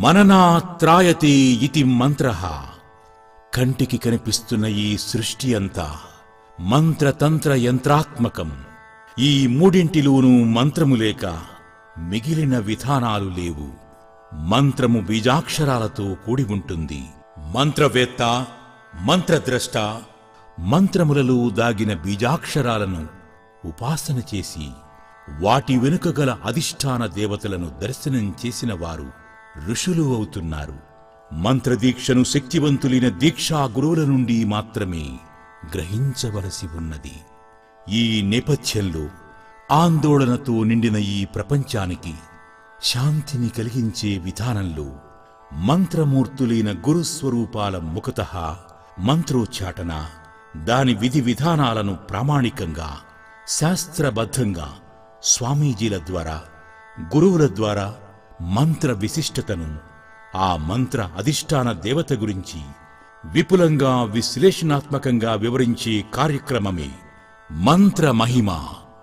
మననాత్రాయతే ఇతి మంత్ర కంటికి కనిపిస్తున్న ఈ సృష్టి అంతా మంత్రతంత్ర యంత్రాత్మకం ఈ మూడింటిలోనూ మంత్రము లేక మిగిలిన విధానాలు లేవు మంత్రము బీజాక్షరాలతో కూడి ఉంటుంది మంత్రవేత్త మంత్రద్రష్ట మంత్రములలో దాగిన బీజాక్షరాలను ఉపాసన చేసి వాటి వెనుక గల అధిష్టాన దేవతలను దర్శనం చేసిన వారు ఋషులు అవుతున్నారు మంత్రదీక్షను శక్తివంతులైన దీక్షా గురువుల నుండి మాత్రమే గ్రహించవలసి ఉన్నది ఈ నేపథ్యంలో ఆందోళనతో నిండిన ఈ ప్రపంచానికి శాంతిని కలిగించే విధానంలో మంత్రమూర్తులైన గురుస్వరూపాల ముఖత మంత్రోచ్చాటన దాని విధి విధానాలను ప్రామాణికంగా శాస్త్రబద్ధంగా స్వామీజీల ద్వారా గురువుల ద్వారా మంత్ర విశిష్టతను ఆ మంత్ర అధిష్టాన దేవత గురించి విపులంగా విశ్లేషణాత్మకంగా వివరించే కార్యక్రమమే మంత్ర మహిమ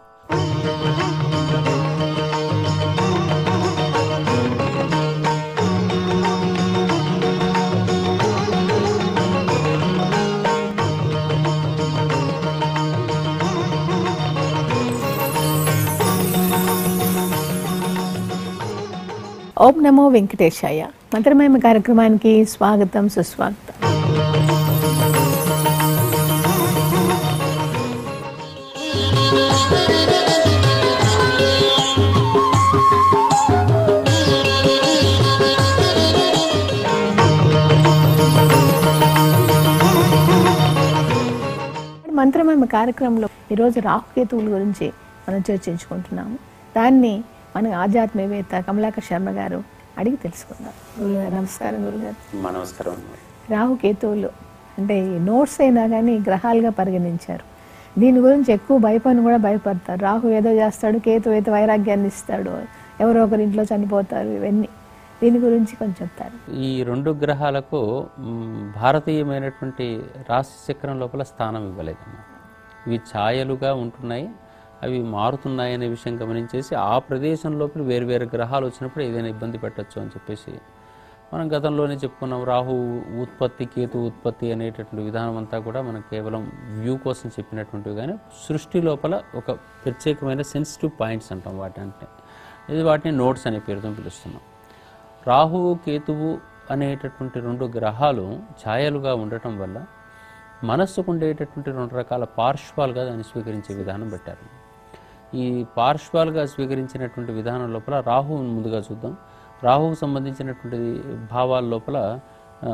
ఓం నమో వెంకటేశాయ మంత్రమేమ కార్యక్రమానికి స్వాగతం సుస్వాగతం మంత్రమేమ కార్యక్రమంలో ఈరోజు రాహుకేతువుల గురించి మనం చర్చించుకుంటున్నాము దాన్ని మన ఆధ్యాత్మికవేత్త కమలాకర్ శర్మ గారు అడిగి తెలుసుకుందాం గురుగారు నమస్కారం గురుగారు మా నమస్కారం అండి రాహుకేతువులు అంటే ఈ నోట్స్ అయినా కానీ గ్రహాలుగా పరిగణించారు దీని గురించి ఎక్కువ భయపడిన కూడా భయపడతారు రాహు ఏదో చేస్తాడు కేతు ఏదో వైరాగ్యాన్ని ఇస్తాడు ఎవరో ఒకరి ఇంట్లో చనిపోతారు ఇవన్నీ దీని గురించి కొంచెం చెప్తారు ఈ రెండు గ్రహాలకు మ్, భారతీయమైనటువంటి రాశి చక్రం లోపల స్థానం ఇవ్వలేదన్నమాట ఇవి ఛాయలుగా ఉంటున్నాయి అవి మారుతున్నాయి అనే విషయం గమనించేసి ఆ ప్రదేశం లోపల వేరు గ్రహాలు వచ్చినప్పుడు ఏదైనా ఇబ్బంది పెట్టచ్చు అని చెప్పేసి మనం గతంలోనే చెప్పుకున్నాం రాహు ఉత్పత్తి కేతు ఉత్పత్తి అనేటటువంటి విధానం అంతా కూడా మనం కేవలం వ్యూ కోసం చెప్పినటువంటివి కానీ సృష్టి లోపల ఒక ప్రత్యేకమైన సెన్సిటివ్ పాయింట్స్ అంటాం వాటి ఇది వాటిని నోట్స్ అనే పేరుతో పిలుస్తున్నాం రాహువు కేతువు అనేటటువంటి రెండు గ్రహాలు ఛాయలుగా ఉండటం వల్ల మనస్సుకు ఉండేటటువంటి రెండు రకాల పార్శ్వాలుగా దాన్ని స్వీకరించే విధానం పెట్టారు ఈ పార్శ్వాలుగా స్వీకరించినటువంటి విధానం లోపల రాహువుని ముందుగా చూద్దాం రాహువుకు సంబంధించినటువంటి భావాల లోపల ఆ,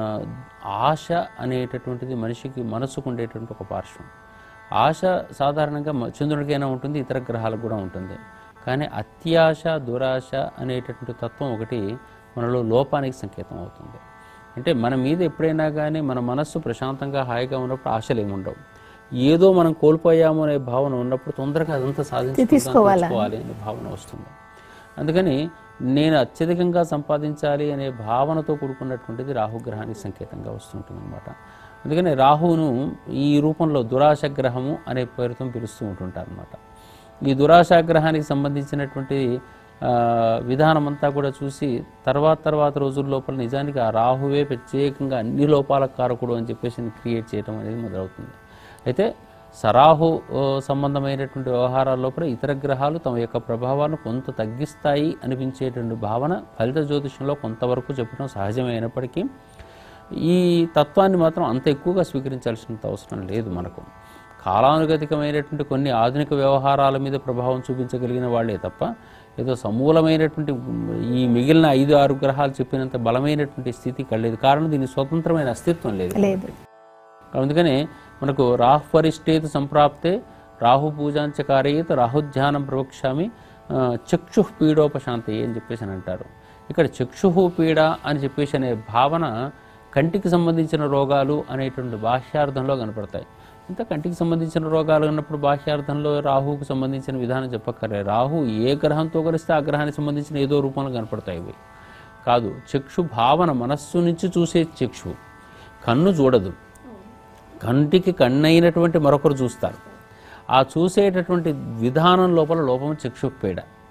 ఆశ అనేటటువంటిది మనిషికి మనసుకు ఉండేటువంటి ఒక పార్శ్వం ఆశ సాధారణంగా మ- చంద్రుడికైనా ఉంటుంది ఇతర గ్రహాలకు కూడా ఉంటుంది కానీ అత్యాశ దురాశ అనేటటువంటి తత్వం ఒకటి మనలో లోపానికి సంకేతం అవుతుంది అంటే మన మీద ఎప్పుడైనా కానీ మన మనస్సు ప్రశాంతంగా హాయిగా ఉన్నప్పుడు ఆశలు ఏమి ఉండవు ఏదో మనం కోల్పోయాము అనే భావన ఉన్నప్పుడు తొందరగా అదంతా సాధించుకుందాం, తీసుకోవాలా? తెచ్చుకోవాలి అనే భావన వస్తుంది అందుకని నేను అత్యధికంగా సంపాదించాలి అనే భావనతో కూడుకున్నటువంటిది రాహుగ్రహానికి సంకేతంగా వస్తుంటుంది అనమాట అందుకని రాహువును ఈ రూపంలో దురాశ గ్రహము అనే పేరుతో పిలుస్తూ ఉంటుంటారు అనమాట ఈ దురాశాగ్రహానికి సంబంధించినటువంటి ఆ, విధానం అంతా కూడా చూసి తర్వాత తర్వాత రోజుల లోపల నిజానికి ఆ రాహువే ప్రత్యేకంగా అన్ని లోపాల కారకుడు అని చెప్పేసి క్రియేట్ చేయడం అనేది మొదలవుతుంది అయితే సరాహు ఆ, సంబంధమైనటువంటి వ్యవహారాల లోపల ఇతర గ్రహాలు తమ యొక్క ప్రభావాలను కొంత తగ్గిస్తాయి అనిపించేటువంటి భావన ఫలిత జ్యోతిషంలో కొంతవరకు చెప్పడం సహజమైనప్పటికీ ఈ తత్వాన్ని మాత్రం అంత ఎక్కువగా స్వీకరించాల్సినంత అవసరం లేదు మనకు కాలానుగతికమైనటువంటి కొన్ని ఆధునిక వ్యవహారాల మీద ప్రభావం చూపించగలిగిన వాళ్ళే తప్ప ఏదో సమూలమైనటువంటి ఈ మిగిలిన ఐదు ఆరు గ్రహాలు చెప్పినంత బలమైనటువంటి స్థితి కలేదు కారణం దీని స్వతంత్రమైన అస్తిత్వం లేదు లేదు అందుకని మనకు రాహు పరిష్టేతు సంప్రాప్తే రాహు పూజాంచకారయేత రాహుధ్యానం ప్రవక్ష్యామి ఆ, చక్షుః పీడోపశాంతి అని చెప్పేసి అని అంటారు ఇక్కడ చక్షుః పీడ అని చెప్పేసి అనే భావన కంటికి సంబంధించిన రోగాలు అనేటువంటి బాహ్యార్థంలో కనపడతాయి ఇంత కంటికి సంబంధించిన రోగాలు ఉన్నప్పుడు బాహ్యార్థంలో రాహువుకు సంబంధించిన విధానం చెప్పక్కర్లే రాహు ఏ గ్రహంతో కలిస్తే ఆ గ్రహానికి సంబంధించిన ఏదో రూపంలో కనపడతాయి ఇవి కాదు చక్షు భావన మనస్సు నుంచి చూసే చక్షు కన్ను చూడదు కంటికి కన్నైనటువంటి మరొకరు చూస్తారు ఆ చూసేటటువంటి విధానం లోపల లోపం చక్షుపీడ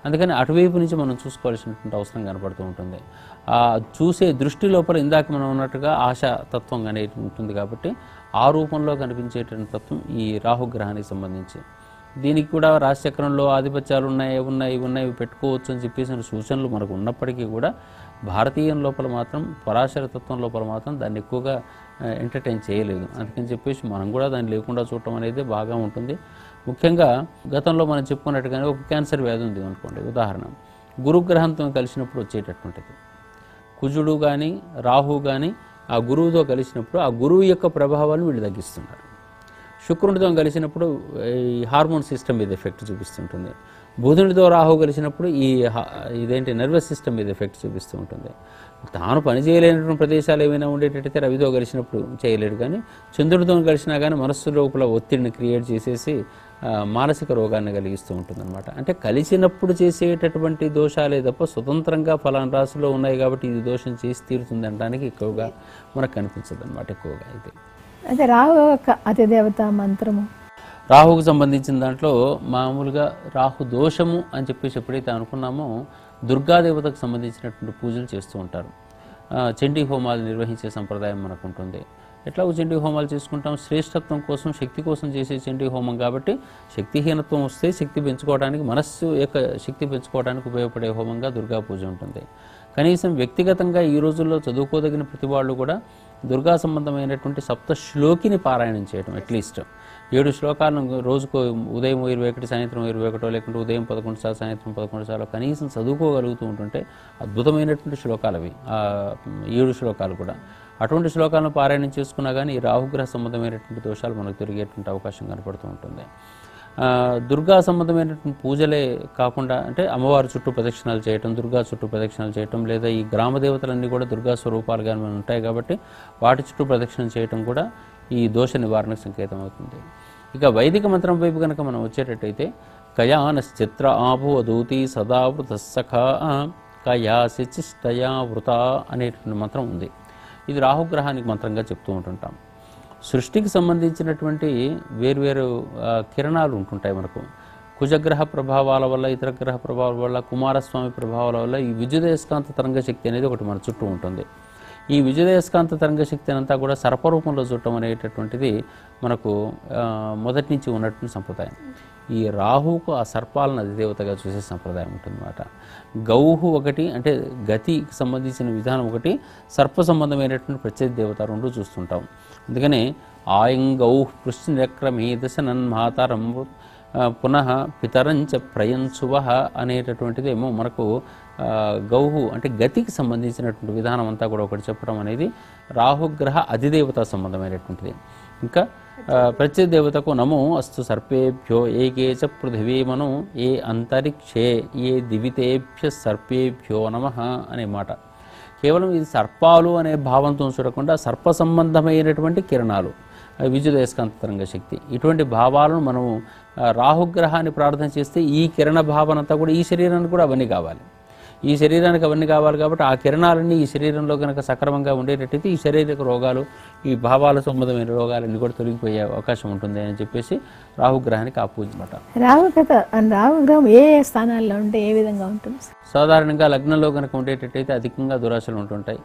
అందుకని అటువైపు నుంచి మనం చూసుకోవాల్సినటువంటి అవసరం కనపడుతూ ఉంటుంది ఆ చూసే దృష్టి లోపల ఇందాక మనం ఉన్నట్టుగా ఆశా తత్వం అనేది ఉంటుంది కాబట్టి ఆ రూపంలో కనిపించేటువంటి తత్వం ఈ రాహుగ్రహానికి సంబంధించి దీనికి కూడా రాశిచక్రంలో ఆధిపత్యాలు ఉన్నాయి అవి ఉన్నాయి ఇవి ఉన్నాయి ఇవి పెట్టుకోవచ్చు అని చెప్పేసిన సూచనలు మనకు ఉన్నప్పటికీ కూడా భారతీయం లోపల మాత్రం పరాశర తత్వం లోపల మాత్రం దాన్ని ఎక్కువగా ఎంటర్టైన్ చేయలేదు అందుకని చెప్పేసి మనం కూడా దాన్ని లేకుండా చూడటం అనేది బాగా ఉంటుంది ముఖ్యంగా గతంలో మనం చెప్పుకున్నట్టుగానే ఒక క్యాన్సర్ వ్యాధి ఉంది అనుకోండి ఉదాహరణ గురుగ్రహంతో కలిసినప్పుడు వచ్చేటటువంటిది కుజుడు కానీ రాహు కానీ ఆ గురువుతో కలిసినప్పుడు ఆ గురువు యొక్క ప్రభావాన్ని వీళ్ళు తగ్గిస్తున్నారు శుక్రునితో కలిసినప్పుడు ఈ హార్మోన్ సిస్టమ్ మీద ఎఫెక్ట్ చూపిస్తుంటుంది బుధునితో రాహు కలిసినప్పుడు ఈ హా- ఇదేంటి నర్వస్ సిస్టమ్ మీద ఎఫెక్ట్ చూపిస్తూ ఉంటుంది తాను పని చేయలేనటువంటి ప్రదేశాలు ఏమైనా ఉండేటట్టయితే రవితో కలిసినప్పుడు చేయలేడు కానీ చంద్రుడితో కలిసినా కానీ మనస్సు లోపల ఒత్తిడిని క్రియేట్ చేసేసి ఆ, మానసిక రోగాన్ని కలిగిస్తూ ఉంటుందన్నమాట అంటే కలిసినప్పుడు చేసేటటువంటి దోషాలే తప్ప స్వతంత్రంగా ఫలానా రాశిలో ఉన్నాయి కాబట్టి ఇది దోషం చేసి తీరుతుంది అనడానికి ఎక్కువగా మనకు కనిపించదు అనమాట ఎక్కువగా అయితే అయితే రాహు యొక్క అతిదేవత మంత్రము రాహుకు సంబంధించిన దాంట్లో మామూలుగా రాహు దోషము అని చెప్పేసి ఎప్పుడైతే అనుకున్నామో దుర్గాదేవతకు సంబంధించినటువంటి పూజలు చేస్తూ ఉంటారు ఆ, చండీ హోమాలు నిర్వహించే సంప్రదాయం మనకు ఉంటుంది ఎట్లా చండీ హోమాలు చేసుకుంటాం శ్రేష్టత్వం కోసం శక్తి కోసం చేసే చండీ హోమం కాబట్టి శక్తిహీనత్వం వస్తే శక్తి పెంచుకోవడానికి మనస్సు యొక్క శక్తి పెంచుకోవడానికి ఉపయోగపడే హోమంగా దుర్గా పూజ ఉంటుంది కనీసం వ్యక్తిగతంగా ఈ రోజుల్లో చదువుకోదగిన ప్రతి వాళ్ళు కూడా దుర్గా సంబంధమైనటువంటి సప్త శ్లోకిని పారాయణం చేయడం అట్లీస్ట్ ఏడు శ్లోకాలను రోజుకు ఉదయం ఇరవై ఒకటి సాయంత్రం ఇరవై ఒకటో లేకుంటే ఉదయం పదకొండు సార్లు సాయంత్రం పదకొండు సార్లు కనీసం చదువుకోగలుగుతూ ఉంటుంటే అద్భుతమైనటువంటి శ్లోకాలు అవి ఆ ఏడు శ్లోకాలు కూడా అటువంటి శ్లోకాలను పారాయణం చేసుకున్నా కానీ ఈ రాహుగ్రహ సంబంధమైనటువంటి దోషాలు మనకు తిరిగేటువంటి అవకాశం కనపడుతూ ఉంటుంది ఆ, దుర్గా సంబంధమైనటువంటి పూజలే కాకుండా అంటే అమ్మవారి చుట్టూ ప్రదక్షిణాలు చేయటం దుర్గా చుట్టూ ప్రదక్షిణాలు చేయటం లేదా ఈ గ్రామ దేవతలన్నీ కూడా దుర్గా స్వరూపాలుగా మనకు ఉంటాయి కాబట్టి వాటి చుట్టూ ప్రదక్షిణం చేయటం కూడా ఈ దోష నివారణకు సంకేతం అవుతుంది ఇక వైదిక మంత్రం వైపు కనుక మనం వచ్చేటట్టయితే కయానశ్చిత్ర ఆభువదూతి సదావృత సఖ కయాశిచిష్టయా వృత అనేటువంటి మంత్రం ఉంది ఇది రాహుగ్రహానికి మంత్రంగా చెప్తూ ఉంటుంటాం సృష్టికి సంబంధించినటువంటి వేర్వేరు ఆ, కిరణాలు ఉంటుంటాయి మనకు కుజగ్రహ ప్రభావాల వల్ల ఇతర గ్రహ ప్రభావాల వల్ల కుమారస్వామి ప్రభావాల వల్ల ఈ విద్యుదయస్కాంత తరంగ శక్తి అనేది ఒకటి మన చుట్టూ ఉంటుంది ఈ విద్యుదయస్కాంత తరంగ శక్తి అంతా కూడా సర్పరూపంలో చూడటం అనేటటువంటిది మనకు ఆ, మొదటి నుంచి ఉన్నటువంటి సంప్రదాయం ఈ రాహుకు ఆ సర్పాలను అధిదేవతగా చూసే సంప్రదాయం ఉంటుందన్నమాట గౌహు ఒకటి అంటే గతికి సంబంధించిన విధానం ఒకటి సర్ప సంబంధమైనటువంటి ప్రత్యేక దేవత రెండు చూస్తుంటాం అందుకనే ఆయం గౌహ్ పృష్ఠక్రమే దశనన్మాతరం ఆ, పునః పితరంచ ప్రయంచువ అనేటటువంటిదేమో మనకు ఆ, గౌహు అంటే గతికి సంబంధించినటువంటి విధానం అంతా కూడా ఒకటి చెప్పడం అనేది రాహుగ్రహ అధిదేవత సంబంధమైనటువంటిది ఇంకా ఆ, ప్రత్యేక దేవతకు నమో అస్తు సర్పేభ్యో ఏకే చ పృథివీమను ఏ అంతరిక్షే ఏ దివితేభ్య సర్పేభ్యో నమ అనే మాట కేవలం ఇది సర్పాలు అనే భావంతో చూడకుండా సర్ప సంబంధమైనటువంటి కిరణాలు అవి విద్యుదయస్కాంతరంగ శక్తి ఇటువంటి భావాలను మనం ఆ, రాహుగ్రహాన్ని ప్రార్థన చేస్తే ఈ కిరణ భావన అంతా కూడా ఈ శరీరానికి కూడా అవన్నీ కావాలి ఈ శరీరానికి అవన్నీ కావాలి కాబట్టి ఆ కిరణాలన్నీ ఈ శరీరంలో కనుక సక్రమంగా ఉండేటట్టయితే ఈ శారీరక రోగాలు ఈ భావాల సంబంధమైన రోగాలన్నీ కూడా తొలగిపోయే అవకాశం ఉంటుంది అని చెప్పేసి రాహుగ్రహానికి ఆ పూజ మాట రాహు కథ రాహుగ్రహం ఏ ఏ స్థానాల్లో ఉంటే ఏ విధంగా ఉంటుంది సాధారణంగా లగ్నంలో కనుక ఉండేటట్టయితే అధికంగా దురాశలు ఉంటుంటాయి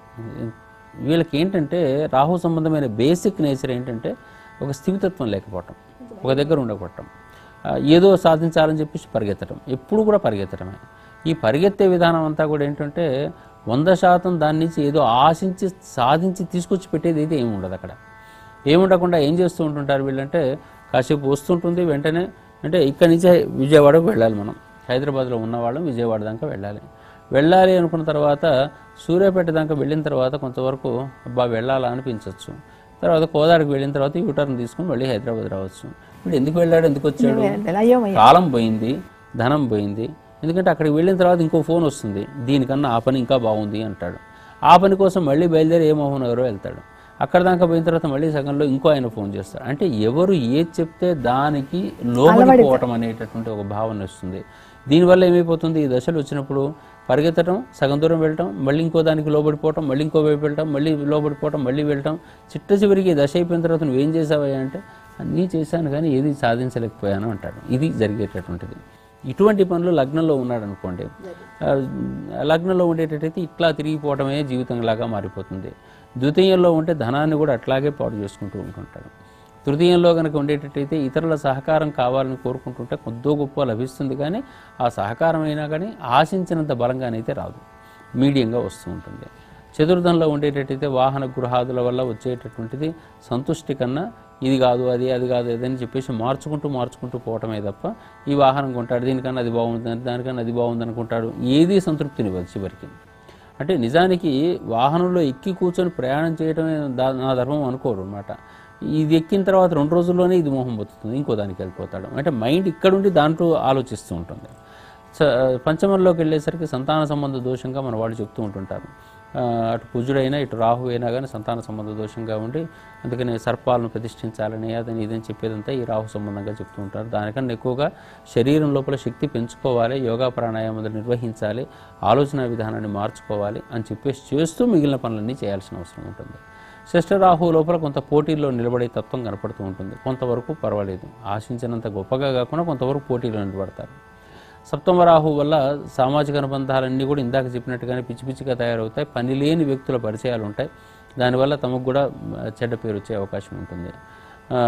వీళ్ళకి ఏంటంటే రాహు సంబంధమైన బేసిక్ నేచర్ ఏంటంటే ఒక స్థిమితత్వం లేకపోవటం ఒక దగ్గర ఉండకపోవటం ఆ, ఏదో సాధించాలని చెప్పేసి పరిగెత్తడం ఎప్పుడు కూడా పరిగెత్తడమే ఈ పరిగెత్తే విధానం అంతా కూడా ఏంటంటే వంద శాతం దాని నుంచి ఏదో ఆశించి సాధించి తీసుకొచ్చి పెట్టేది అయితే ఏమి ఉండదు అక్కడ ఏముండకుండా ఏం చేస్తూ ఉంటుంటారు వీళ్ళంటే కాసేపు వస్తుంటుంది వెంటనే అంటే ఇక్కడి నుంచే విజయవాడకు వెళ్ళాలి మనం హైదరాబాద్లో ఉన్నవాళ్ళం విజయవాడ దాకా వెళ్ళాలి వెళ్ళాలి అనుకున్న తర్వాత సూర్యాపేట దాకా వెళ్ళిన తర్వాత కొంతవరకు అబ్బా వెళ్ళాలా అనిపించవచ్చు తర్వాత కోదాడికి వెళ్ళిన తర్వాత యూటర్న్ తీసుకుని మళ్ళీ హైదరాబాద్ రావచ్చు ఇప్పుడు ఎందుకు వెళ్ళాడు ఎందుకు వచ్చాడు అయ్యోమయ్య కాలం పోయింది ధనం పోయింది ఎందుకంటే అక్కడికి వెళ్ళిన తర్వాత ఇంకో ఫోన్ వస్తుంది దీనికన్నా ఆ పని ఇంకా బాగుంది అంటాడు ఆ పని కోసం మళ్ళీ బయలుదేరి ఏ మోహన్ ఎవరో వెళ్తాడు అక్కడ దాకా పోయిన తర్వాత మళ్ళీ సగంలో ఇంకో ఆయన ఫోన్ చేస్తాడు అంటే ఎవరు ఏది చెప్తే దానికి లోబడిపోవటం అనేటటువంటి ఒక భావన వస్తుంది దీనివల్ల ఏమైపోతుంది ఈ దశలు వచ్చినప్పుడు పరిగెత్తడం సగం దూరం వెళ్ళటం మళ్ళీ ఇంకో దానికి లోబడిపోవటం మళ్ళీ ఇంకో వైపు వెళ్ళటం మళ్ళీ లోబడిపోవటం మళ్ళీ వెళ్ళటం చిట్ట చివరికి ఈ దశ అయిపోయిన తర్వాత నువ్వేం చేసావయ్యా అంటే అన్నీ చేశాను కానీ ఏది సాధించలేకపోయాను అంటాడు ఇది జరిగేటటువంటిది ఇటువంటి పనులు లగ్నంలో ఉన్నాడు అనుకోండి ఆ, లగ్నంలో ఉండేటట్టయితే ఇట్లా తిరిగిపోవడమే జీవితంలాగా మారిపోతుంది ద్వితీయంలో ఉంటే ధనాన్ని కూడా అట్లాగే పాడు చేసుకుంటూ ఉంటుంటాడు తృతీయంలో కనుక ఉండేటట్టయితే ఇతరుల సహకారం కావాలని కోరుకుంటుంటే కొద్దో గొప్ప లభిస్తుంది కానీ ఆ సహకారం అయినా కానీ ఆశించినంత బలంగానైతే రాదు మీడియంగా వస్తూ ఉంటుంది చతుర్థంలో ఉండేటట్టయితే వాహన గృహాదుల వల్ల వచ్చేటటువంటిది సంతుష్టి కన్నా ఇది కాదు అది అది కాదు అది అని చెప్పేసి మార్చుకుంటూ మార్చుకుంటూ పోవటమే తప్ప ఈ వాహనం కొంటాడు దీనికన్నా అది బాగుంది దానికన్నా అది బాగుంది అనుకుంటాడు ఏది సంతృప్తినివ్వదు చివరికి అంటే నిజానికి వాహనంలో ఎక్కి కూర్చొని ప్రయాణం చేయడమే దా- నా ధర్మం అనుకోరు అనమాట ఇది ఎక్కిన తర్వాత రెండు రోజుల్లోనే ఇది మోహం పొత్తుతుంది ఇంకో దానికి వెళ్ళిపోతాడు అంటే మైండ్ ఇక్కడుండి దాంట్లో ఆలోచిస్తూ ఉంటుంది స- పంచమంలోకి వెళ్ళేసరికి సంతాన సంబంధ దోషంగా మన వాళ్ళు చెప్తూ ఉంటుంటారు ఆ, అటు కుజుడైనా ఇటు రాహు అయినా కానీ సంతాన సంబంధ దోషంగా ఉండి అందుకని సర్పాలను ప్రతిష్ఠించాలని అదని ఇదని చెప్పేదంతా ఈ రాహు సంబంధంగా చెప్తూ ఉంటారు దానికన్నా ఎక్కువగా శరీరం లోపల శక్తి పెంచుకోవాలి యోగా ప్రాణాయామాలు నిర్వహించాలి ఆలోచన విధానాన్ని మార్చుకోవాలి అని చెప్పేసి చేస్తూ మిగిలిన పనులన్నీ చేయాల్సిన అవసరం ఉంటుంది షష్ఠ రాహు లోపల కొంత పోటీల్లో నిలబడే తత్వం కనపడుతూ ఉంటుంది కొంతవరకు పర్వాలేదు ఆశించినంత గొప్పగా కాకుండా కొంతవరకు పోటీలో నిలబడతారు సప్తమ రాహు వల్ల సామాజిక అనుబంధాలన్నీ కూడా ఇందాక చెప్పినట్టుగానే పిచ్చి పిచ్చిగా తయారవుతాయి పని లేని వ్యక్తుల పరిచయాలు ఉంటాయి దానివల్ల తమకు కూడా మ, చెడ్డ పేరు వచ్చే అవకాశం ఉంటుంది ఆ,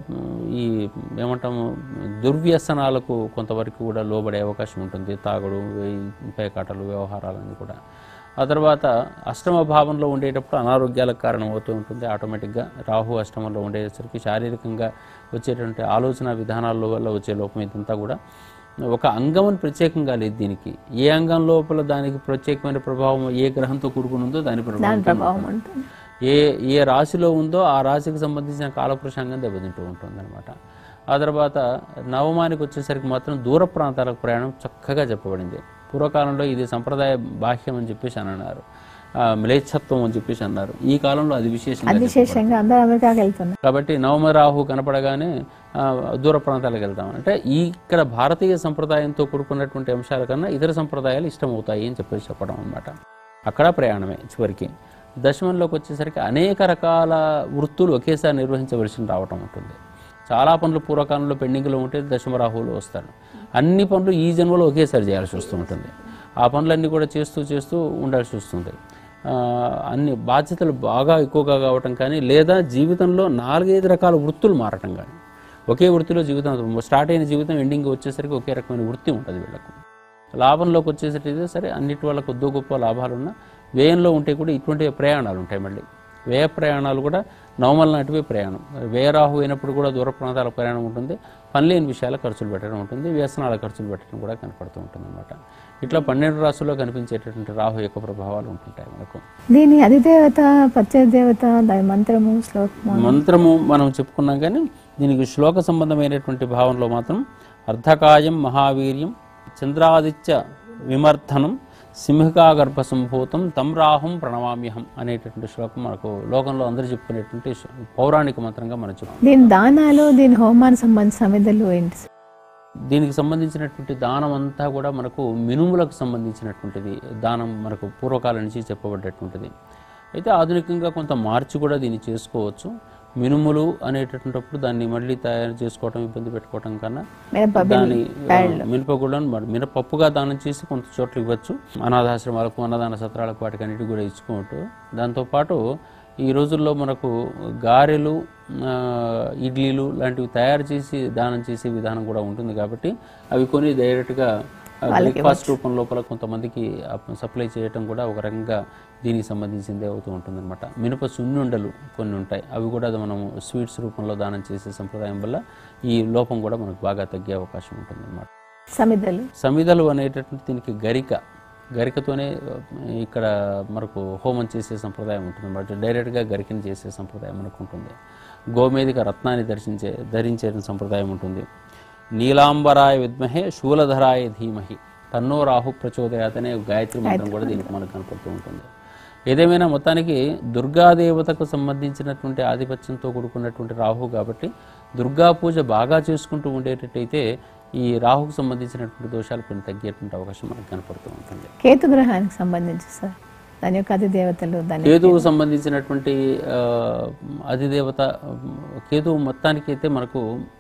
ఈ ఏమంటాము దుర్వ్యసనాలకు కొంతవరకు కూడా లోబడే అవకాశం ఉంటుంది తాగుడు ఈ పేకాటలు వ్యవహారాలన్నీ కూడా ఆ తర్వాత అష్టమ భావంలో ఉండేటప్పుడు అనారోగ్యాలకు కారణమవుతూ ఉంటుంది ఆటోమేటిక్గా రాహు అష్టమంలో ఉండేసరికి శారీరకంగా వచ్చేటువంటి ఆలోచన విధానాల వల్ల వచ్చే లోపం ఇదంతా కూడా ఒక అంగం అని ప్రత్యేకంగా లేదు దీనికి ఏ అంగం లోపల దానికి ప్రత్యేకమైన ప్రభావం ఏ గ్రహంతో కూడుకుని ఉందో దాని ప్రభావం దాని ప్రభావం ఉంటుంది ఏ ఏ రాశిలో ఉందో ఆ రాశికి సంబంధించిన కాలపురుషాంగం దెబ్బతింటూ ఉంటుంది అనమాట ఆ తర్వాత నవమానికి వచ్చేసరికి మాత్రం దూర ప్రాంతాలకు ప్రయాణం చక్కగా చెప్పబడింది పూర్వకాలంలో ఇది సంప్రదాయ బాహ్యం అని చెప్పేసి అని అన్నారు ఆ, మ్లేచ్ఛత్వం అని చెప్పేసి అన్నారు ఈ కాలంలో అది విశేషంగా అది విశేషంగా అందరూ అమెరికాకి వెళ్తున్నారు కాబట్టి నవమ రాహు కనపడగానే ఆ, దూర ప్రాంతాలకు వెళ్తాం అంటే ఈ ఇక్కడ భారతీయ సంప్రదాయంతో కూడుకున్నటువంటి అంశాల కన్నా ఇతర సంప్రదాయాలు ఇష్టమవుతాయి అని చెప్పేసి చెప్పడం అనమాట అక్కడ ప్రయాణమే చివరికి దశమంలోకి వచ్చేసరికి అనేక రకాల వృత్తులు ఒకేసారి నిర్వహించవలసి రావటం ఉంటుంది చాలా పనులు పూర్వకాలంలో పెండింగ్లో ఉంటే దశమరాహువులు వస్తారు అన్ని పనులు ఈ జన్మలో ఒకేసారి చేయాల్సి వస్తూ ఉంటుంది ఆ పనులన్నీ కూడా చేస్తూ చేస్తూ ఉండాల్సి వస్తుంది ఆ, అన్ని బాధ్యతలు బాగా ఎక్కువగా కావటం కానీ లేదా జీవితంలో నాలుగైదు రకాల వృత్తులు మారటం కానీ ఒకే వృత్తిలో జీవితం స్టార్ట్ అయిన జీవితం ఎండింగ్ వచ్చేసరికి ఒకే రకమైన వృత్తి ఉంటుంది వీళ్ళకు లాభంలోకి వచ్చేసరికి సరే అన్నిటి వల్ల కొద్ది గొప్ప లాభాలు ఉన్నా వ్యయంలో ఉంటే కూడా ఇటువంటి ప్రయాణాలు ఉంటాయి మళ్ళీ వ్యయ ప్రయాణాలు కూడా నవమల నాటివే ప్రయాణం వ్యయరాహు అయినప్పుడు కూడా దూర ప్రాంతాల ప్రయాణం ఉంటుంది పనిలేని విషయాల ఖర్చులు పెట్టడం ఉంటుంది వ్యసనాల ఖర్చులు పెట్టడం కూడా కనపడుతూ ఉంటుంది అనమాట ఇట్లా పన్నెండు రాసుల్లో కనిపించేటటువంటి రాహు యొక్క ప్రభావాలు ఉంటుంటాయి మనకు దీని అధిదేవత దేవత దాని మంత్రము శ్లోకము మంత్రము మనం చెప్పుకున్నాం కానీ దీనికి శ్లోక సంబంధమైనటువంటి భావంలో మాత్రం అర్ధకాయం మహావీర్యం చంద్రాదిత్య విమర్ధనం సింహికాగర్భ సంభూతం తం రాహుం ప్రణమామ్యహం అనేటటువంటి శ్లోకం మనకు లోకంలో అందరూ చెప్పుకునేటువంటి శ్లో- పౌరాణిక మంత్రంగా మనం చెప్పుకుంటాం దీని దానాలు దీని హోమానికి సంబంధించిన సమిధలు ఏంటి సార్? దీనికి సంబంధించినటువంటి దానం అంతా కూడా మనకు మినుములకు సంబంధించినటువంటిది దానం మనకు పూర్వకాలం నుంచి చెప్పబడ్డటువంటిది అయితే ఆధునికంగా కొంత మార్చి కూడా దీన్ని చేసుకోవచ్చు మినుములు అనేటటువంటిప్పుడు దాన్ని మళ్ళీ తయారు చేసుకోవటం ఇబ్బంది పెట్టుకోవటం కన్నా మినప దాని మినపగుళ్ళను మరి మినపప్పుగా దానం చేసి కొంత చోట్ల ఇవ్వచ్చు అనాథాశ్రమాలకు అన్నదాన సత్రాలకు వాటికి అన్నిటికీ కూడా ఇచ్చుకుంటూ దాంతోపాటు ఈ రోజుల్లో మనకు గారెలు ఆ, ఇడ్లీలు లాంటివి తయారు చేసి దానం చేసే విధానం కూడా ఉంటుంది కాబట్టి అవి కొని డైరెక్ట్గా బ్రేక్ఫాస్ట్ రూపం లోపల కొంతమందికి సప్లై చేయటం కూడా ఒక రకంగా దీనికి సంబంధించిందే అవుతూ ఉంటుంది అనమాట మినప సున్నుండలు కొన్ని ఉంటాయి అవి కూడా మనం స్వీట్స్ రూపంలో దానం చేసే సంప్రదాయం వల్ల ఈ లోపం కూడా మనకు బాగా తగ్గే అవకాశం ఉంటుంది అనమాట సమిధలు సమిధలు అనేటటువంటి దీనికి గరిక గరికతోనే ఆ, ఇక్కడ మనకు హోమం చేసే సంప్రదాయం ఉంటుంది అన్నమాట డైరెక్ట్గా గరికని చేసే సంప్రదాయం మనకు ఉంటుంది గోమేదిక రత్నాన్ని దర్శించే ధరించే సంప్రదాయం ఉంటుంది నీలాంబరాయ విద్మహే శూలధరాయ ధీమహి తన్నో రాహు ప్రచోదయాత్ అనే గాయత్రి మంత్రం కూడా దీనికి మనకు కనపడుతూ ఉంటుంది ఏదేమైనా మొత్తానికి దుర్గాదేవతకు సంబంధించినటువంటి ఆధిపత్యంతో కూడుకున్నటువంటి రాహు కాబట్టి దుర్గా పూజ బాగా చేసుకుంటూ ఉండేటట్టయితే ఈ రాహుకు సంబంధించినటువంటి దోషాలు కొన్ని తగ్గేటువంటి అవకాశం మనకు కనపడుతూ ఉంటుంది కేతు గ్రహానికి సంబంధించి సార్ దాని యొక్క అధిదేవతలు దాని కేతువు సంబంధించినటువంటి ఆ, అధిదేవత కేతువు మొత్తానికి అయితే మనకు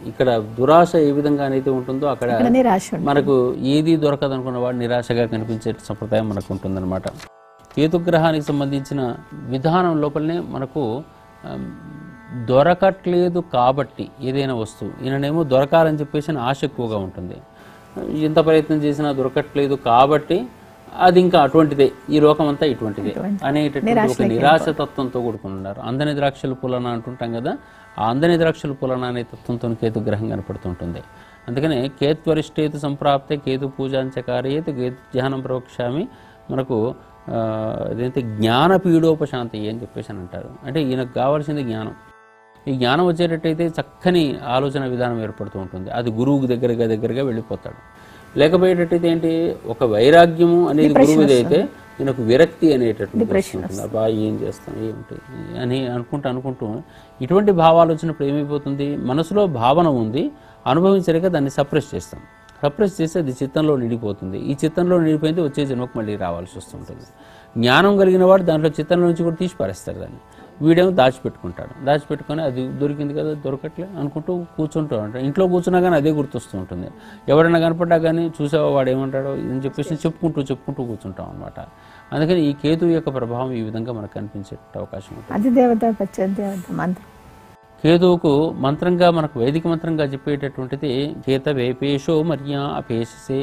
ఇక్కడ దురాశ ఏ విధంగా అయితే ఉంటుందో అక్కడ ఇక్కడ నిరాశ ఉంటుంది. మనకు ఏది దొరకదు అనుకున్న వాడు నిరాశగా కనిపించే సంప్రదాయం మనకు ఉంటుందన్నమాట కేతుగ్రహానికి సంబంధించిన విధానం లోపలనే మనకు ఆమ్, దొరకట్లేదు కాబట్టి ఏదైనా వస్తువు ఈయననేమో దొరకాలని చెప్పేసి నా ఆశ ఎక్కువగా ఉంటుంది ఎంత ప్రయత్నం చేసినా దొరకట్లేదు కాబట్టి అది ఇంకా అటువంటిదే ఈ లోకం అంతా ఇటువంటిదే అనేటటువంటి ఒక నిరాశ తత్వంతో కూడుకున్నారు అందని ద్రాక్షల పులన అంటుంటాం కదా ఆ అందని ద్రాక్షల పులన అనే తత్వంతో కేతు గ్రహం కనపడుతుంటుంది అందుకనే కేత్వరిష్టేతు సంప్రాప్తే కేతు పూజాంచకారయేతు కేతు ధ్యానం ప్రవక్ష్యామి మనకు ఆ, అదేంటి జ్ఞాన పీడోపశాంతి అని చెప్పేసి అని అంటారు అంటే ఈయనకు కావాల్సింది జ్ఞానం ఈ జ్ఞానం వచ్చేటట్టయితే చక్కని ఆలోచన విధానం ఏర్పడుతూ ఉంటుంది అది గురువుకి దగ్గరగా దగ్గరగా వెళ్ళిపోతాడు లేకపోయేటట్టయితే ఏంటి ఒక వైరాగ్యము అనేది గురువుది అయితే ఈయనకు విరక్తి అనేటటువంటి వస్తుంటుంది అబ్బా ఏం చేస్తాం ఏమిటి అని అనుకుంటూ అనుకుంటూ ఇటువంటి భావాలు వచ్చినప్పుడు ఏమైపోతుంది మనసులో భావన ఉంది అనుభవించలేక దాన్ని సప్రెస్ చేస్తాం సప్రెస్ చేస్తే అది చిత్తంలో నిండిపోతుంది ఈ చిత్తంలో నిండిపోయింది వచ్చే జన్మకు మళ్ళీ రావాల్సి వస్తుంటుంది జ్ఞానం కలిగిన వాడు దాంట్లో చిత్తంలో నుంచి కూడా తీసి పారేస్తాడు దాన్ని వీడేమో దాచిపెట్టుకుంటాడు దాచిపెట్టుకొని అది దొరికింది కదా దొరకట్లే అనుకుంటూ కూర్చుంటూ ఉంటాడు ఇంట్లో కూర్చున్నా కానీ అదే గుర్తొస్తూ ఉంటుంది ఎవరైనా కనపడ్డా కానీ చూసావా వాడు ఏమంటాడో అని చెప్పేసి చెప్పుకుంటూ చెప్పుకుంటూ కూర్చుంటాం అనమాట అందుకని ఈ కేతు యొక్క ప్రభావం ఈ విధంగా మనకు కనిపించే అవకాశం ఉంటుంది అధిదేవత ప్రత్యదేవత మంత్రం కేతువుకు మంత్రంగా మనకు వైదిక మంత్రంగా చెప్పేటటువంటిది కేత వేపేషో మర్యా అపేషసే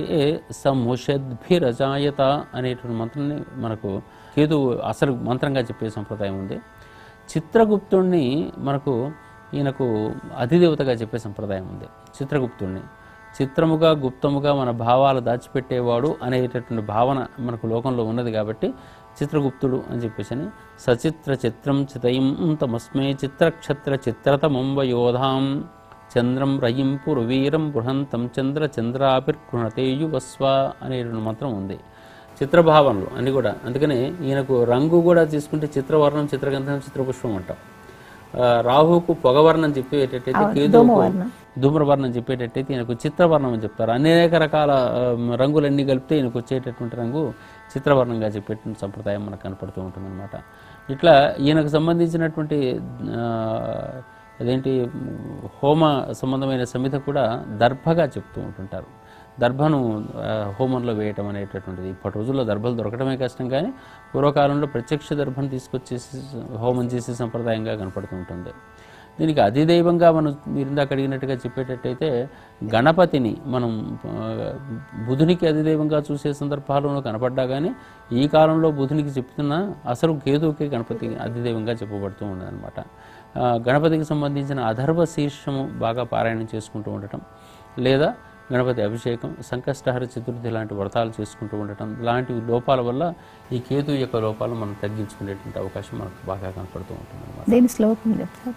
సముషద్భిరజాయత అనేటువంటి మంత్రాన్ని మనకు కేతువు అసలు మంత్రంగా చెప్పే సంప్రదాయం ఉంది చిత్రగుప్తుణ్ణి మనకు ఈయనకు అధిదేవతగా చెప్పే సంప్రదాయం ఉంది చిత్రగుప్తుణ్ణి చిత్రముగా గుప్తముగా మన భావాలు దాచిపెట్టేవాడు అనేటటువంటి భావన మనకు లోకంలో ఉన్నది కాబట్టి చిత్రగుప్తుడు అని చెప్పేసి అని సచిత్ర చిత్రం చితయం తమస్మే చిత్రక్షత్ర చిత్రతమంబ యోధాం చంద్రం రయిం పురువీరం బృహంతం చంద్ర చంద్రాపిర్కృణతే యువస్వ అనేటువంటి మంత్రం ఉంది చిత్రభావనలు అన్ని కూడా అందుకని ఈయనకు రంగు కూడా తీసుకుంటే చిత్రవర్ణం చిత్రగంధం చిత్రపుష్పం అంటాం ఆ, రాహువుకు పొగవర్ణం చెప్పేటట్టయితే కేతువుకు ధూమ్రవర్ణం చెప్పేటట్టయితే ఈయనకు చిత్రవర్ణం అని చెప్తారు అనేక రకాల ఆ, రంగులన్నీ కలిపితే ఈయనకు వచ్చేటటువంటి రంగు చిత్రవర్ణంగా చెప్పేటువంటి సంప్రదాయం మనకు కనపడుతూ ఉంటుందన్నమాట ఇట్లా ఈయనకు సంబంధించినటువంటి ఆ, అదేంటి హోమ సంబంధమైన సమిత కూడా దర్భగా చెప్తూ ఉంటుంటారు దర్భను ఆ, హోమంలో వేయటం అనేటటువంటిది ఇప్పటి రోజుల్లో దర్భలు దొరకడమే కష్టం కానీ పూర్వకాలంలో ప్రత్యక్ష దర్భను తీసుకొచ్చేసి హోమం చేసే సంప్రదాయంగా కనపడుతూ ఉంటుంది దీనికి అధిదైవంగా మనం మీరు ఇందాక అడిగినట్టుగా చెప్పేటట్టయితే గణపతిని మనం ఆ, బుధునికి అధిదైవంగా చూసే సందర్భాలను కనపడ్డా కానీ ఈ కాలంలో బుధునికి చెప్తున్న అసలు కేతువుకి గణపతి అధిదైవంగా చెప్పబడుతూ ఉన్నదన్నమాట ఆ, గణపతికి సంబంధించిన అధర్వ శీర్షము బాగా పారాయణం చేసుకుంటూ ఉండటం లేదా గణపతి అభిషేకం సంకష్టహర చతుర్థి లాంటి వ్రతాలు చేసుకుంటూ ఉండటం లాంటి లోపాల వల్ల ఈ కేతు యొక్క లోపాలు మనం తగ్గించుకునేటువంటి అవకాశం మనకు బాగా కనపడుతూ ఉంటుంది అన్నమాట దీని శ్లోకం చెప్తారు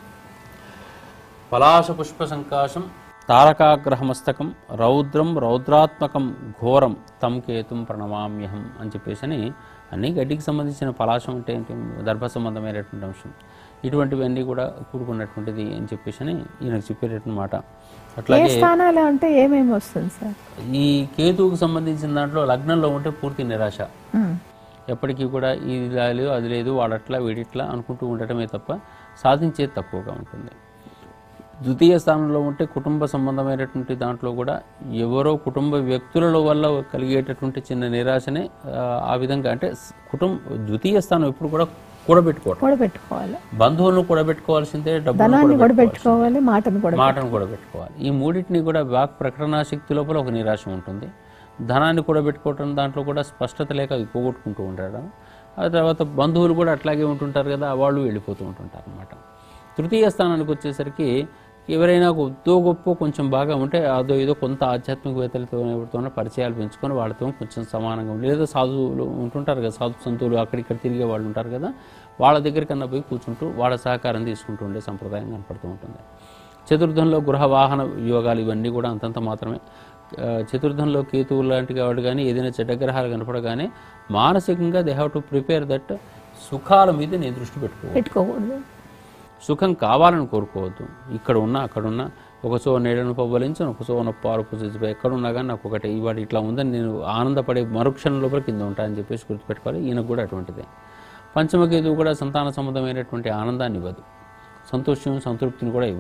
పలాశ పుష్ప సంకాశం తారకాగ్రహమస్తకం రౌద్రం రౌద్రాత్మకం ఘోరం తం కేతుం ప్రణమామ్యహం అని చెప్పేసి అని అన్ని గడ్డికి సంబంధించిన పలాశం అంటే ఏంటి దర్భ సంబంధమైనటువంటి అంశం ఇటువంటివన్నీ కూడా కూడుకున్నటువంటిది అని చెప్పేసి అని ఈయనకు చెప్పేటటువంటి మాట ఏ అట్లాగే స్థానాలు అంటే ఏమేమి వస్తుంది సార్ ఈ కేతువుకు సంబంధించిన దాంట్లో లగ్నంలో ఉంటే పూర్తి నిరాశ ఉమ్. ఎప్పటికీ కూడా ఇది లేదు అది లేదు వాడట్లా వీడిట్లా అనుకుంటూ ఉండటమే తప్ప సాధించేది తక్కువగా ఉంటుంది ద్వితీయ స్థానంలో ఉంటే కుటుంబ సంబంధమైనటువంటి దాంట్లో కూడా ఎవరో కుటుంబ వ్యక్తుల వల్ల కలిగేటటువంటి చిన్న నిరాశనే ఆ, ఆ విధంగా అంటే స్- కుటుంబ ద్వితీయ స్థానం ఎప్పుడు కూడా కూడబెట్టుకోవడం కూడా పెట్టుకోవాలి బంధువులను కూడబెట్టుకోవాల్సిందే డబ్బును ధనాన్ని కూడా కూడబెట్టుకోవాల్సిందే. పెట్టుకోవాలి మాటను కూడా మాటను కూడా పెట్టుకోవాలి ఈ మూడింటిని కూడా వాక్ ప్రకటనా శక్తి లోపల ఒక నిరాశ ఉంటుంది ధనాన్ని కూడా పెట్టుకోవటం దాంట్లో కూడా స్పష్టత లేక అవి పోగొట్టుకుంటూ ఉండడం ఆ తర్వాత బంధువులు కూడా అట్లాగే ఉంటుంటారు కదా వాళ్ళు వెళ్ళిపోతూ ఉంటుంటారు అనమాట తృతీయ స్థానానికి వచ్చేసరికి ఎవరైనా కొద్దో గొప్ప కొంచెం బాగా ఉంటే అదో ఏదో కొంత ఆధ్యాత్మికవేత్తలతో ఎవరితోనో పరిచయాలు పెంచుకొని వాళ్ళతో కొంచెం సమానంగా ఉండి లేదా సాధువులు ఉంటుంటారు కదా సాధు సంతువులు అక్కడిక్కడ తిరిగే వాళ్ళు ఉంటారు కదా వాళ్ళ దగ్గరికన్నా పోయి కూర్చుంటూ వాళ్ళ సహకారం తీసుకుంటూ ఉండే సంప్రదాయం కనపడుతూ ఉంటుంది చతుర్థంలో గృహ వాహన యోగాలు ఇవన్నీ కూడా అంతంత మాత్రమే ఆ, చతుర్థంలో కేతువు లాంటి వాడు కానీ ఏదైనా చెడ్డగ్రహాలు కనపడగానే మానసికంగా they have to prepare that సుఖాల మీద నేను దృష్టి పెట్టుకోవాలి పెట్టుకోకూడదు సుఖం కావాలని కోరుకోవద్దు ఇక్కడ ఉన్నా అక్కడ ఉన్నా ఒక సో నీడను పవ్వలించను ఒక సో పారు పూజించు ఎక్కడున్నా కానీ నాకు ఒకటి ఇవాడు ఇట్లా ఉందని నేను ఆనందపడే మరుక్షణం లోపల కింద ఉంటానని చెప్పేసి గుర్తుపెట్టుకోవాలి ఈయనకు కూడా అటువంటిదే పంచమకేతువు కూడా సంతాన సంబంధమైనటువంటి ఆనందాన్ని ఇవ్వదు సంతోషం సంతృప్తిని కూడా ఇవ్వదు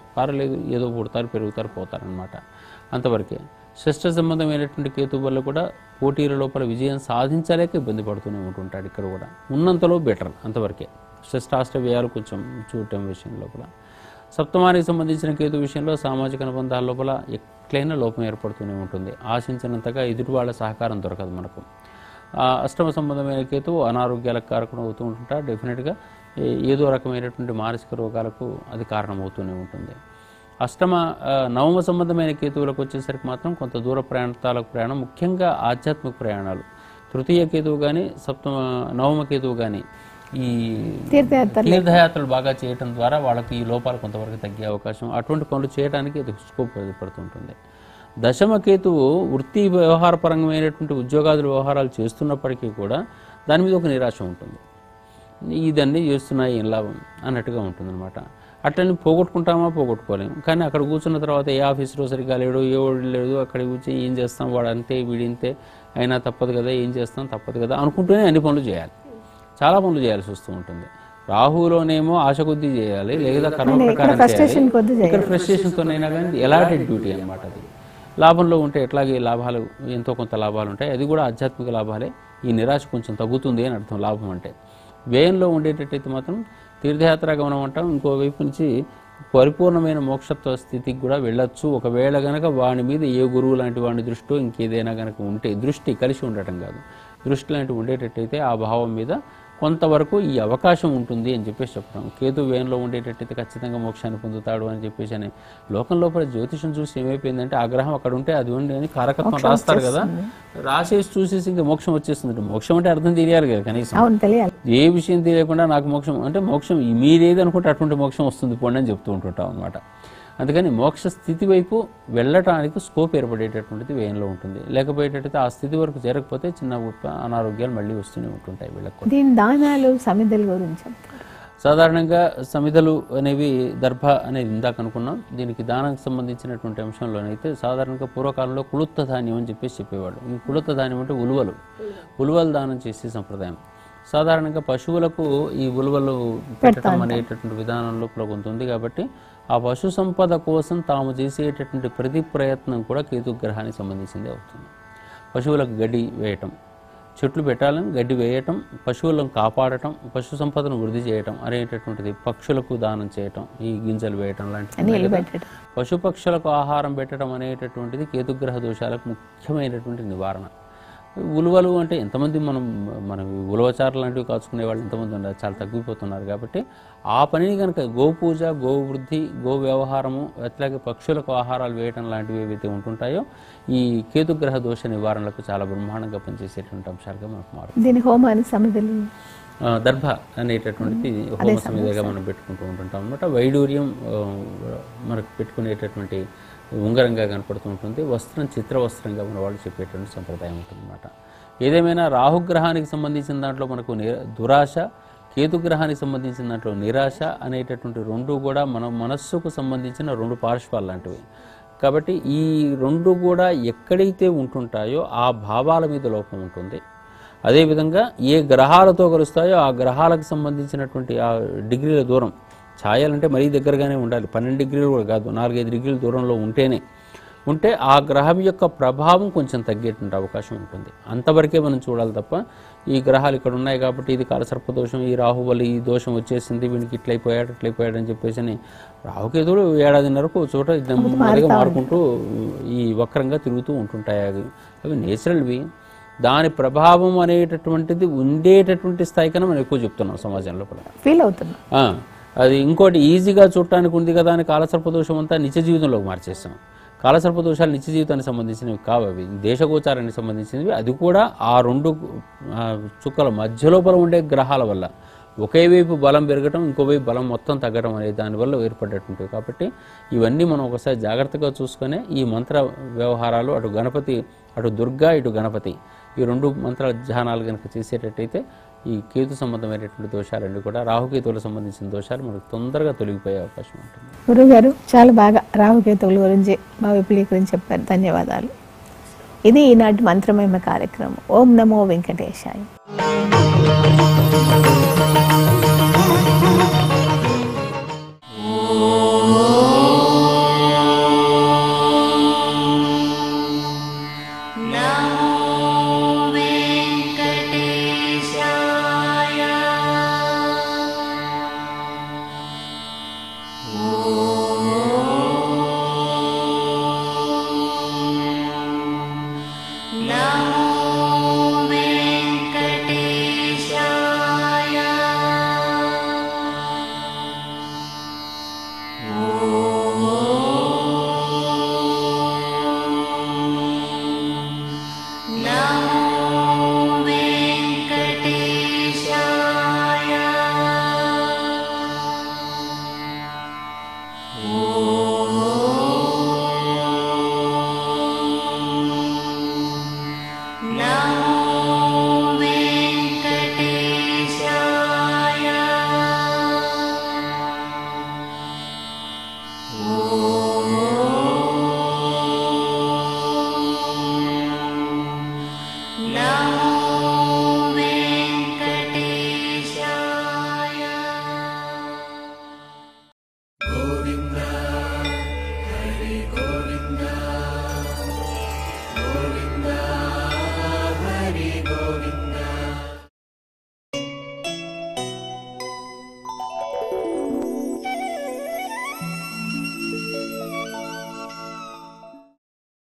పర్లేదు ఏదో పుడతారు పెరుగుతారు పోతారనమాట అంతవరకే షష్ఠ సంబంధమైనటువంటి కేతు వల్ల కూడా పోటీల లోపల విజయం సాధించలేక ఇబ్బంది పడుతూనే ఉంటుంటాడు ఇక్కడ కూడా ఉన్నంతలో బెటర్ అంతవరకే షష్టాష్ట వ్యయాలు కొంచెం చూడటం విషయం లోపల సప్తమానికి సంబంధించిన కేతు విషయంలో సామాజిక అనుబంధాల లోపల ఎట్లయినా లోపం ఏర్పడుతూనే ఉంటుంది ఆశించినంతగా ఎదుటి వాళ్ళ సహకారం దొరకదు మనకు ఆ అష్టమ సంబంధమైన కేతు అనారోగ్యాలకు కారకం అవుతూ ఉంటుంటా డెఫినెట్గా ఏ- ఏదో రకమైనటువంటి మానసిక రోగాలకు అది కారణమవుతూనే ఉంటుంది అష్టమ ఆ, నవమ సంబంధమైన కేతువులకు వచ్చేసరికి మాత్రం కొంత దూర ప్రాంతాలకు ప్రయాణం ముఖ్యంగా ఆధ్యాత్మిక ప్రయాణాలు తృతీయ కేతువు కానీ సప్తమ నవమ కేతువు కానీ ఈ తీర్థయాత్రలు తీర్థయాత్రలు బాగా చేయటం ద్వారా వాళ్ళకి ఈ లోపాలు కొంతవరకు తగ్గే అవకాశం అటువంటి పనులు చేయడానికి ఇది స్కోప్ పడుతుంటుంది దశమ కేతువు వృత్తి వ్యవహారపరమైనటువంటి ఉద్యోగాదుల వ్యవహారాలు చేస్తున్నప్పటికీ కూడా దాని మీద ఒక నిరాశ ఉంటుంది ఇదన్నీ చేస్తున్నాయి ఏం లాభం అన్నట్టుగా ఉంటుందన్నమాట అట్లని పోగొట్టుకుంటామా పోగొట్టుకోలేము కానీ అక్కడ కూర్చున్న తర్వాత ఏ ఆఫీసులో సరిగ్గా లేడు ఏ వాడు లేడు అక్కడ కూర్చొని ఏం చేస్తాం వాడు అంతే వీడింతే అయినా తప్పదు కదా ఏం చేస్తాం తప్పదు కదా అనుకుంటూనే అన్ని పనులు చేయాలి చాలా పనులు చేయాల్సి వస్తూ ఉంటుంది రాహులోనేమో ఆశ కొద్దీ చేయాలి లేదా కర్మ ప్రకారం frustration చేయాలి కొద్దీ ఇక్కడ ఫ్రస్ట్రేషన్తోనైనా కానీ ఎలాంటి డ్యూటీ అనమాట అది లాభంలో ఉంటే ఎట్లాగే లాభాలు ఎంతో కొంత లాభాలు ఉంటాయి అది కూడా ఆధ్యాత్మిక లాభాలే ఈ నిరాశ కొంచెం తగ్గుతుంది అని అర్థం లాభం అంటే వ్యయంలో ఉండేటట్టయితే మాత్రం తీర్థయాత్ర గమనం అంటాం ఇంకోవైపు నుంచి పరిపూర్ణమైన మోక్షత్వ స్థితికి కూడా వెళ్ళొచ్చు ఒకవేళ గనక వాని మీద ఏ గురువు లాంటి వాని దృష్టిలో ఇంకేదైనా గనక ఉంటే దృష్టి కలిసి ఉండటం కాదు దృష్టి లాంటివి ఉండేటట్టయితే ఆ భావం మీద కొంతవరకు ఈ అవకాశం ఉంటుంది అని చెప్పేసి చెప్తాం కేతు వ్యయంలో ఉండేటట్టయితే ఖచ్చితంగా మోక్షాన్ని పొందుతాడు అని చెప్పేసి అని లోకం లోపల జ్యోతిషం చూసి ఏమైపోయిందంటే ఆ గ్రహం అక్కడ ఉంటే అది ఉండి అని కారకత్వం రాస్తారు కదా రాసేసి చూసేసి ఇంకా మోక్షం వచ్చేస్తుంది మోక్షం అంటే అర్థం తెలియాలి కదా కనీసం అవును తెలియాలి ఏ విషయం తెలియకుండా నాకు మోక్షం అంటే మోక్షం మీరేది అనుకుంటే అటువంటి మోక్షం వస్తుంది పోండి అని చెప్తూ ఉంటుంటాం అనమాట అందుకని మోక్ష స్థితి వైపు వెళ్ళటానికి స్కోప్ ఏర్పడేటటువంటిది వ్యయంలో ఉంటుంది లేకపోయేటట్టయితే ఆ స్థితి వరకు జరగకపోతే చిన్న ఉప్ప అనారోగ్యాలు మళ్ళీ వస్తూనే ఉంటుంటాయి వీళ్ళకి కూడా. దీని దానాలు సమిధుల గురించి చెప్తారు సాధారణంగా సమిధలు అనేవి దర్భ అనేది ఇందాక అనుకున్నాం దీనికి దానానికి సంబంధించినటువంటి అంశంలోనైతే సాధారణంగా పూర్వకాలంలో కుళుత్త ధాన్యం అని చెప్పేసి చెప్పేవాడు ఈ కుళుత్త ధాన్యం అంటే ఉలువలు ఉలువలు దానం చేసే సంప్రదాయం సాధారణంగా పశువులకు ఈ ఉలువలు పెట్టడం అనేటటువంటి విధానంలో కొంత ఉంది కాబట్టి ఆ పశు సంపద కోసం తాము చేసేటటువంటి ప్రతి ప్రయత్నం కూడా కేతు గ్రహానికి సంబంధించిందే అవుతుంది పశువులకు గడ్డి వేయటం చెట్లు పెట్టాలని గడ్డి వేయటం పశువులను కాపాడటం పశు సంపదను వృద్ధి చేయటం అనేటటువంటిది పక్షులకు దానం చేయటం ఈ గింజలు వేయటం లాంటివి ఉన్నాయి నీళ్ళు కదా. పెట్టడం పశుపక్షులకు ఆహారం పెట్టడం అనేటటువంటిది కేతుగ్రహ దోషాలకు ముఖ్యమైనటువంటి నివారణ ఉలువలు అంటే ఎంతమంది మనం మనం ఈ ఉలవచారు లాంటివి కాచుకునే వాళ్ళు ఎంతమంది ఉన్నారు చాలా తగ్గిపోతున్నారు కాబట్టి ఆ పనిని కనుక గోపూజ గోవృద్ధి గో వ్యవహారము అట్లాగే పక్షులకు ఆహారాలు వేయటం లాంటివి ఏవైతే ఉంటుంటాయో ఈ కేతుగ్రహ దోష నివారణలకు చాలా బ్రహ్మాండంగా పనిచేసేటువంటి అంశాలుగా మనకు మారుతుంది దీని హోమాన్ని సమిధులు ఆ, దర్భ అనేటటువంటిది హోమ సమిధిగా మనం పెట్టుకుంటూ ఉంటుంటాం అనమాట వైడూర్యం ఆ, మనకు పెట్టుకునేటటువంటి ఉంగరంగా కనపడుతూ ఉంటుంది వస్త్రం చిత్ర వస్త్రంగా మన వాళ్ళు చెప్పేటువంటి సంప్రదాయం ఉంటుందన్నమాట ఏదేమైనా రాహుగ్రహానికి సంబంధించిన దాంట్లో మనకు ని దురాశ కేతుగ్రహానికి సంబంధించిన దాంట్లో నిరాశ అనేటటువంటి రెండు కూడా మన మనస్సుకు సంబంధించిన రెండు పార్శ్వాలు లాంటివి కాబట్టి ఈ రెండు కూడా ఎక్కడైతే ఉంటుంటాయో ఆ భావాల మీద లోపం ఉంటుంది అదేవిధంగా ఏ గ్రహాలతో కలుస్తాయో ఆ గ్రహాలకు సంబంధించినటువంటి ఆ డిగ్రీల దూరం ఛాయలంటే మరీ దగ్గరగానే ఉండాలి పన్నెండు డిగ్రీలు కూడా కాదు నాలుగైదు డిగ్రీల దూరంలో ఉంటేనే ఉంటే ఆ గ్రహం యొక్క ప్రభావం కొంచెం తగ్గేటువంటి అవకాశం ఉంటుంది అంతవరకే మనం చూడాలి తప్ప ఈ గ్రహాలు ఇక్కడ ఉన్నాయి కాబట్టి ఇది కాలసర్ప దోషం ఈ రాహుబలి ఈ దోషం వచ్చేసింది వీనికి ఇట్లయిపోయాడు ఇట్లయిపోయాడు అని చెప్పేసి అని రాహుకేతుడు ఏడాదిన్నరకు ఓ చోట నెమ్మదిగా మారుకుంటూ ఈ వక్రంగా తిరుగుతూ ఉంటుంటాయి అవి అవి నేచురల్వి దాని ప్రభావం అనేటటువంటిది ఉండేటటువంటి స్థాయి కన్నా మనం ఎక్కువ చెప్తున్నాం సమాజం లోపల ఫీల్ అవుతున్నా ఆ, అది ఇంకోటి ఈజీగా చూడటానికి ఉంది కదా అని కాలసర్పదోషం అంతా నిత్య జీవితంలోకి మార్చేస్తాం కాలసర్పదోషాలు నిత్య జీవితానికి సంబంధించినవి కావు అవి దేశగోచారానికి సంబంధించినవి అది కూడా ఆ రెండు ఆ, చుక్కల మధ్య లోపల ఉండే గ్రహాల వల్ల ఒకే వైపు బలం పెరగటం ఇంకోవైపు బలం మొత్తం తగ్గడం అనేది దానివల్ల ఏర్పడేటువంటివి కాబట్టి ఇవన్నీ మనం ఒకసారి జాగ్రత్తగా చూసుకొని ఈ మంత్ర వ్యవహారాలు అటు గణపతి అటు దుర్గా ఇటు గణపతి ఈ రెండు మంత్ర ధ్యానాలు కనుక చేసేటట్టయితే ఈ కేతు సంబంధమైనటువంటి దోషాలన్నీ కూడా రాహుకేతువులకు సంబంధించిన దోషాలు మనకు తొందరగా తొలగిపోయే అవకాశం ఉంటుంది గురుగారు చాలా బాగా రాహుకేతువుల గురించి మా విపులీకరించి చెప్పారు ధన్యవాదాలు ఇది ఈనాటి మంత్రమేమ కార్యక్రమం ఓం నమో వెంకటేశాయ